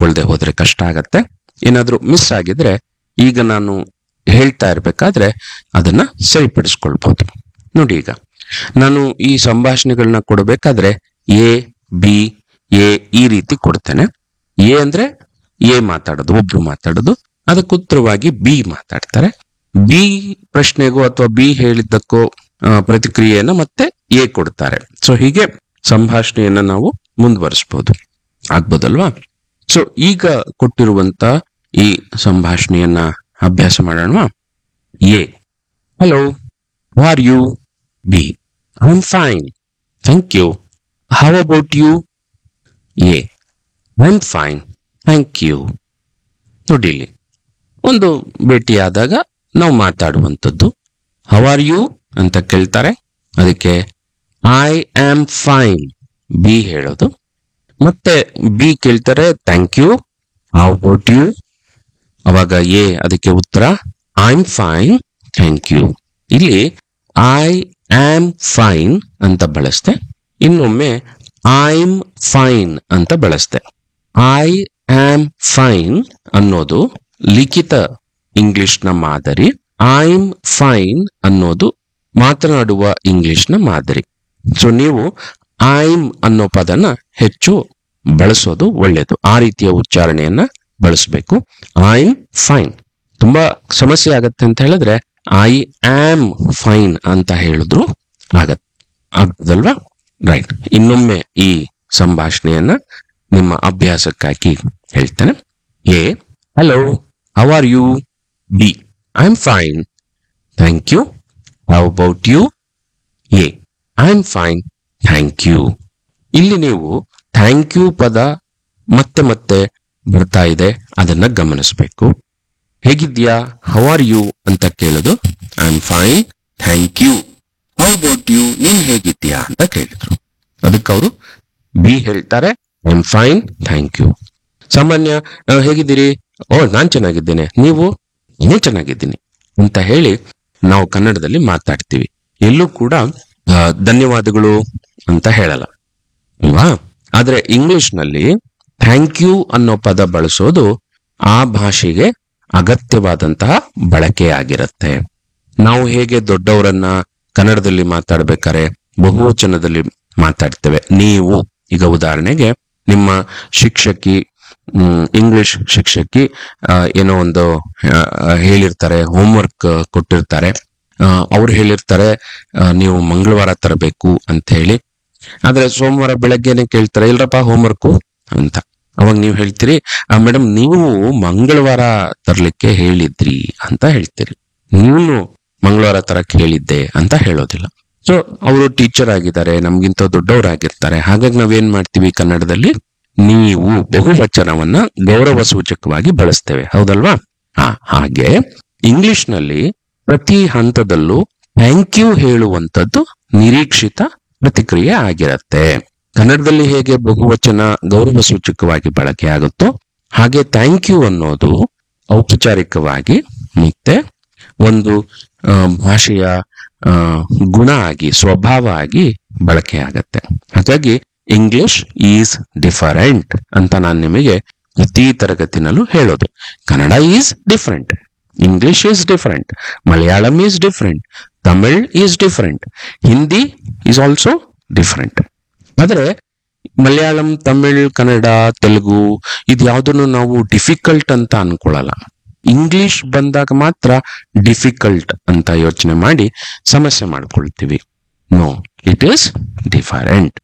ಬರ್ಕೊಳ್ದೆ ಹೋದ್ರೆ ಕಷ್ಟ ಆಗತ್ತೆ ಏನಾದ್ರೂ ಮಿಸ್ ಆಗಿದ್ರೆ ಈಗ ನಾನು ಹೇಳ್ತಾ ಇರ್ಬೇಕಾದ್ರೆ ಅದನ್ನ ಸರಿಪಡಿಸ್ಕೊಳ್ಬಹುದು ನೋಡಿ ಈಗ ನಾನು ಈ ಸಂಭಾಷಣೆಗಳನ್ನ ಕೊಡಬೇಕಾದ್ರೆ ಎ ಬಿ ಎ ಈ ರೀತಿ ಕೊಡ್ತೇನೆ ಎ ಅಂದ್ರೆ ಎ ಮಾತಾಡೋದು ಒಬ್ರು ಮಾತಾಡೋದು ಅದಕ್ಕೆ ಉತ್ತರವಾಗಿ ಬಿ ಮಾತಾಡ್ತಾರೆ ಬಿ ಪ್ರಶ್ನೆಗೂ ಅಥವಾ ಬಿ ಹೇಳಿದ್ದಕ್ಕೋ ಆ, ಪ್ರತಿಕ್ರಿಯೆಯನ್ನ ಮತ್ತೆ ಎ ಕೊಡ್ತಾರೆ ಸೊ ಹೀಗೆ ಸಂಭಾಷಣೆಯನ್ನ ನಾವು ಮುಂದುವರಿಸಬಹುದು ಆಗ್ಬೋದಲ್ವಾ ಸೊ ಈಗ ಕೊಟ್ಟಿರುವಂತ ಈ ಸಂಭಾಷಣೆಯನ್ನ ಅಭ್ಯಾಸ ಮಾಡೋಣ A hello are you B I am fine thank you how about you A I am fine thank you ನೋಡಿ ಇಲ್ಲಿ ಒಂದು ಭೇಟಿಯಾದಾಗ ನಾವು ಮಾತಾಡುವಂಥದ್ದು ಹೌ ಆರ್ ಯು ಅಂತ ಕೇಳ್ತಾರೆ ಅದಕ್ಕೆ ಐ ಆಮ್ ಫೈನ್ ಬಿ ಹೇಳೋದು ಮತ್ತೆ ಬಿ ಕೇಳ್ತಾರೆ thank you how about you ಅವಾಗ ಎ ಅದಕ್ಕೆ ಉತ್ತರ I am fine thank you ಇಲ್ಲಿ ಐ ಆಮ್ ಫೈನ್ ಅಂತ ಬಳಸ್ದೆ ಇನ್ನೊಮ್ಮೆ ಐಮ್ ಫೈನ್ ಅಂತ ಬಳಸ್ದೆ ಐ ಆಮ್ ಫೈನ್ ಅನ್ನೋದು ಲಿಖಿತ ಇಂಗ್ಲಿಷ್ನ ಮಾದರಿ ಐಮ್ ಫೈನ್ ಅನ್ನೋದು ಮಾತನಾಡುವ ಇಂಗ್ಲಿಷ್ನ ಮಾದರಿ ಸೊ ನೀವು ಐಮ್ ಅನ್ನೋ ಪದನ ಹೆಚ್ಚು ಬಳಸೋದು ಒಳ್ಳೆಯದು ಆ ರೀತಿಯ ಉಚ್ಚಾರಣೆಯನ್ನ ಬಳಸಬೇಕು ಐಮ್ ಫೈನ್ ತುಂಬಾ ಸಮಸ್ಯೆ ಆಗತ್ತೆ ಅಂತ ಹೇಳಿದ್ರೆ ಐ ಆಮ್ ಫೈನ್ ಅಂತ ಹೇಳಿದ್ರು ಆಗತ್ ಆಗ್ತದಲ್ವಾ ರೈಟ್ ಇನ್ನೊಮ್ಮೆ ಈ ಸಂಭಾಷಣೆಯನ್ನ ನಿಮ್ಮ ಅಭ್ಯಾಸಕ್ಕಾಗಿ ಹೇಳ್ತೇನೆ A hello how are you B I am fine thank you how about you A I am fine thank you ಇಲ್ಲಿ ನೀವು ಥ್ಯಾಂಕ್ ಯು ಪದ ಮತ್ತೆ ಮತ್ತೆ ಬರ್ತಾ ಇದೆ ಅದನ್ನ ಗಮನಿಸಬೇಕು ಹೇಗಿದ್ಯಾ ಹೌ ಆರ್ ಯು ಅಂತ ಕೇಳೋದು I am fine thank you how about you ನೀನ್ ಹೇಗಿದ್ಯಾ ಅಂತ ಕೇಳಿದ್ರು ಅದಕ್ಕೆ ಅವರು ಬಿ ಹೇಳ್ತಾರೆ I am fine thank you ಸಾಮಾನ್ಯ ಆ, ಹೇಗಿದ್ದೀರಿ ಓ ನಾನ್ ಚೆನ್ನಾಗಿದ್ದೇನೆ ನೀವು ನಾನು ಚೆನ್ನಾಗಿದ್ದೀನಿ ಅಂತ ಹೇಳಿ ನಾವು ಕನ್ನಡದಲ್ಲಿ ಮಾತಾಡ್ತೀವಿ ಎಲ್ಲೂ ಕೂಡ ಆ, ಧನ್ಯವಾದಗಳು ಅಂತ ಹೇಳಲ್ಲ ಅಲ್ವಾ ಆದ್ರೆ ಇಂಗ್ಲಿಷ್ ನಲ್ಲಿ ಥ್ಯಾಂಕ್ ಯು ಅನ್ನೋ ಪದ ಬಳಸೋದು ಆ ಭಾಷೆಗೆ ಅಗತ್ಯವಾದಂತಹ ಬಳಕೆಯಾಗಿರುತ್ತೆ ನಾವು ಹೇಗೆ ದೊಡ್ಡವರನ್ನ ಕನ್ನಡದಲ್ಲಿ ಮಾತಾಡ್ಬೇಕಾರೆ ಬಹುವಚನದಲ್ಲಿ ಮಾತಾಡ್ತೇವೆ ನೀವು ಈಗ ಉದಾಹರಣೆಗೆ ನಿಮ್ಮ ಶಿಕ್ಷಕಿ ಹ್ಮ್, ಇಂಗ್ಲಿಷ್ ಶಿಕ್ಷಕಿ ಆ, ಏನೋ ಒಂದು ಆ, ಹೇಳಿರ್ತಾರೆ ಹೋಮ್ವರ್ಕ್ ಕೊಟ್ಟಿರ್ತಾರೆ ಅವ್ರು ಹೇಳಿರ್ತಾರೆ ಆ, ನೀವು ಮಂಗಳವಾರ ತರಬೇಕು ಅಂತ ಹೇಳಿ ಆದ್ರೆ ಸೋಮವಾರ ಬೆಳಗ್ಗೆನೆ ಕೇಳ್ತಾರೆ ಇಲ್ರಪ್ಪ ಹೋಮ್ವರ್ಕು ಅಂತ ಅವಾಗ ನೀವು ಹೇಳ್ತೀರಿ ಮೇಡಮ್ ನೀವು ಮಂಗಳವಾರ ತರ್ಲಿಕ್ಕೆ ಹೇಳಿದ್ರಿ ಅಂತ ಹೇಳ್ತೀರಿ ನೀನು ಮಂಗಳವಾರ ತರಕ್ ಹೇಳಿದ್ದೆ ಅಂತ ಹೇಳೋದಿಲ್ಲ ಸೊ ಅವರು ಟೀಚರ್ ಆಗಿದ್ದಾರೆ ನಮ್ಗಿಂತ ದೊಡ್ಡವರಾಗಿರ್ತಾರೆ ಹಾಗಾಗಿ ನಾವೇನ್ ಮಾಡ್ತೀವಿ ಕನ್ನಡದಲ್ಲಿ ನೀವು ಬಹುವಚನವನ್ನ ಗೌರವ ಸೂಚಕವಾಗಿ ಬಳಸ್ತೇವೆ ಹೌದಲ್ವಾ ಹಾ ಹಾಗೆ ಇಂಗ್ಲಿಷ್ ನಲ್ಲಿ ಪ್ರತಿ ಹಂತದಲ್ಲೂ ಥ್ಯಾಂಕ್ ಯು ಹೇಳುವಂತದ್ದು ನಿರೀಕ್ಷಿತ ಪ್ರತಿಕ್ರಿಯೆ ಆಗಿರತ್ತೆ ಕನ್ನಡದಲ್ಲಿ ಹೇಗೆ ಬಹುವಚನ ಗೌರವ ಸೂಚಕವಾಗಿ ಬಳಕೆ ಆಗುತ್ತೋ ಹಾಗೆ ಥ್ಯಾಂಕ್ ಯು ಅನ್ನೋದು ಔಪಚಾರಿಕವಾಗಿ ಮತ್ತೆ ಒಂದು ಆ, ಭಾಷೆಯ ಆ, ಗುಣ ಆಗಿ ಸ್ವಭಾವ ಆಗಿ ಬಳಕೆ ಆಗತ್ತೆ ಹಾಗಾಗಿ ಇಂಗ್ಲಿಷ್ ಈಸ್ ಡಿಫರೆಂಟ್ ಅಂತ ನಾನು ನಿಮಗೆ ಪ್ರತಿ ತರಗತಿನಲ್ಲೂ ಹೇಳೋದು Kannada is different English is different Malayalam is different Tamil is different Hindi is also different ಆದ್ರೆ ಮಲಯಾಳಂ ತಮಿಳ್ ಕನ್ನಡ ತೆಲುಗು ಇದು ಯಾವುದನ್ನು ನಾವು ಡಿಫಿಕಲ್ಟ್ ಅಂತ ಅನ್ಕೊಳ್ಳಲ್ಲ ಇಂಗ್ಲಿಷ್ ಬಂದಾಗ ಮಾತ್ರ ಡಿಫಿಕಲ್ಟ್ ಅಂತ ಯೋಚನೆ ಮಾಡಿ ಸಮಸ್ಯೆ ಮಾಡ್ಕೊಳ್ತೀವಿ no it is different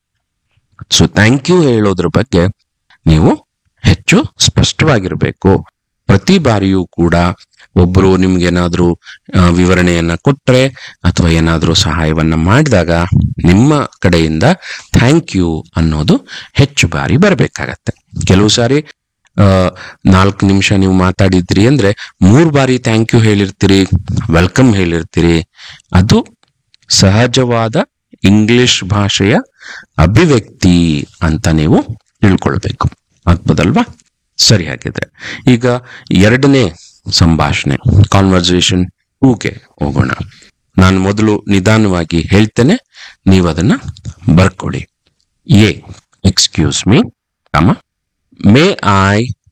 so thank you ಹೇಳೋದ್ರ ಬಗ್ಗೆ ನೀವು ಹೆಚ್ಚು ಸ್ಪಷ್ಟವಾಗಿರಬೇಕು ಪ್ರತಿ ಬಾರಿಯೂ ಕೂಡ ಒಬ್ಬರು ನಿಮ್ಗೇನಾದ್ರೂ ಆ, ವಿವರಣೆಯನ್ನ ಕೊಟ್ರೆ ಅಥವಾ ಏನಾದ್ರೂ ಸಹಾಯವನ್ನ ಮಾಡಿದಾಗ ನಿಮ್ಮ ಕಡೆಯಿಂದ ಥ್ಯಾಂಕ್ ಯು ಅನ್ನೋದು ಹೆಚ್ಚು ಬಾರಿ ಬರಬೇಕಾಗತ್ತೆ ಕೆಲವು ಸಾರಿ ಆ, ನಾಲ್ಕು ನಿಮಿಷ ನೀವು ಮಾತಾಡಿದ್ರಿ ಅಂದ್ರೆ ಮೂರ್ ಬಾರಿ ಥ್ಯಾಂಕ್ ಯು ಹೇಳಿರ್ತೀರಿ ವೆಲ್ಕಮ್ ಹೇಳಿರ್ತೀರಿ ಅದು ಸಹಜವಾದ ಇಂಗ್ಲಿಷ್ ಭಾಷೆಯ ಅಭಿವ್ಯಕ್ತಿ ಅಂತ ನೀವು ತಿಳ್ಕೊಳ್ಬೇಕು ಆಗ್ಬೋದಲ್ವಾ ಸರಿ ಹಾಗಿದ್ರೆ ಈಗ ಎರಡನೇ ಸಂಭಾಷಣೆ ಕಾನ್ವರ್ಸೇಷನ್ ಟೂಗೆ ಹೋಗೋಣ ನಾನು ಮೊದಲು ನಿಧಾನವಾಗಿ ಹೇಳ್ತೇನೆ ನೀವು ಅದನ್ನ ಬರ್ಕೊಡಿ ಎ ಎಕ್ಸ್ಕ್ಯೂಸ್ ಮೀ ಅಮ್ಮ ಮೇ ಐ